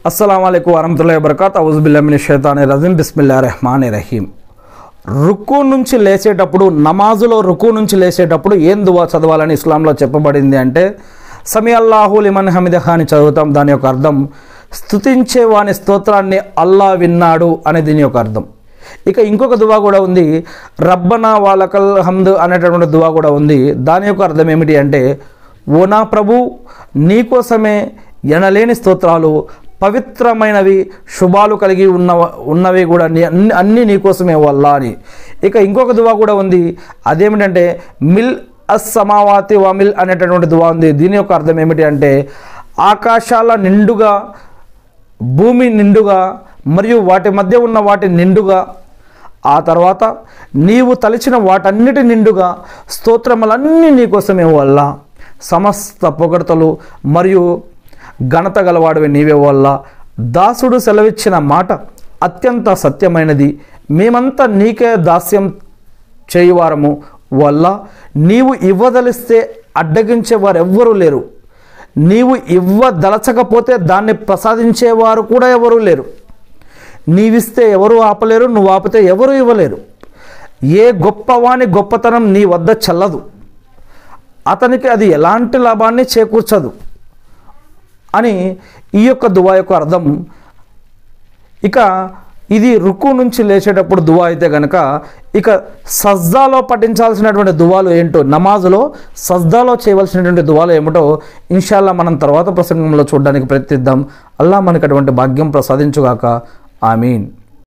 అస్సలం అయికు వరహతుల్లా వబర్కాత్ అవుజుబిల్లమిని షైతాని రజీం బిస్మిల్లా రెహమాన్ రహీం రుక్కు నుంచి లేచేటప్పుడు నమాజులో రుక్కు నుంచి లేచేటప్పుడు ఏం దువా చదవాలని ఇస్లాంలో చెప్పబడింది అంటే సమీ అల్లాహు లిమన్ హమిదహ అని చదువుతాం దాని యొక్క అర్థం స్తుతించే వాని స్తోత్రాన్ని అల్లా విన్నాడు అనే దీని యొక్క అర్థం ఇక ఇంకొక దువా కూడా ఉంది రబ్బనా వాలకల్ హమ్ద్ అనేటటువంటి దువా కూడా ఉంది దాని యొక్క అర్థం ఏమిటి అంటే ఓ నా ప్రభు నీకోసమే ఎనలేని స్తోత్రాలు పవిత్రమైనవి శుభాలు కలిగి ఉన్న ఉన్నవి కూడా నీ అన్ని అన్నీ నీకోసమే వల్ల అని ఇక ఇంకొక దువా కూడా ఉంది అదేమిటంటే మిల్ అస్ సమావాతి వమిల్ అనేటటువంటి దువా ఉంది దీని యొక్క అర్థం ఏమిటి అంటే ఆకాశాల నిండుగా భూమి నిండుగా మరియు వాటి మధ్య ఉన్న వాటి నిండుగా ఆ తర్వాత నీవు తలిచిన వాటన్నిటి నిండుగా స్తోత్రములన్నీ నీకోసమే వల్ల సమస్త పొగడతలు మరియు ఘనత గలవాడివి నీవే వల్ల దాసుడు సెలవిచ్చిన మాట అత్యంత సత్యమైనది మేమంతా నీకే దాస్యం చేయువారము వల్ల నీవు ఇవ్వదలిస్తే అడ్డగించే వారు ఎవ్వరూ లేరు నీవు ఇవ్వదలచకపోతే దాన్ని ప్రసాదించేవారు కూడా ఎవరూ లేరు నీవిస్తే ఎవరు ఆపలేరు నువ్వు ఆపితే ఎవరు ఇవ్వలేరు ఏ గొప్పవాని గొప్పతనం నీ వద్ద చల్లదు అతనికి అది ఎలాంటి లాభాన్ని చేకూర్చదు అని ఈ యొక్క దువా యొక్క అర్థం ఇక ఇది రుక్కు నుంచి లేచేటప్పుడు దువా అయితే కనుక ఇక సజ్దాలో పఠించాల్సినటువంటి దువాలు ఏంటో నమాజులో సజ్దాలో చేయవలసినటువంటి దువాలు ఏమిటో ఇన్షాల్లా మనం తర్వాత ప్రసంగంలో చూడడానికి ప్రయత్నిద్దాం అల్లా మనకు అటువంటి భాగ్యం ప్రసాదించుగాక ఆమీన్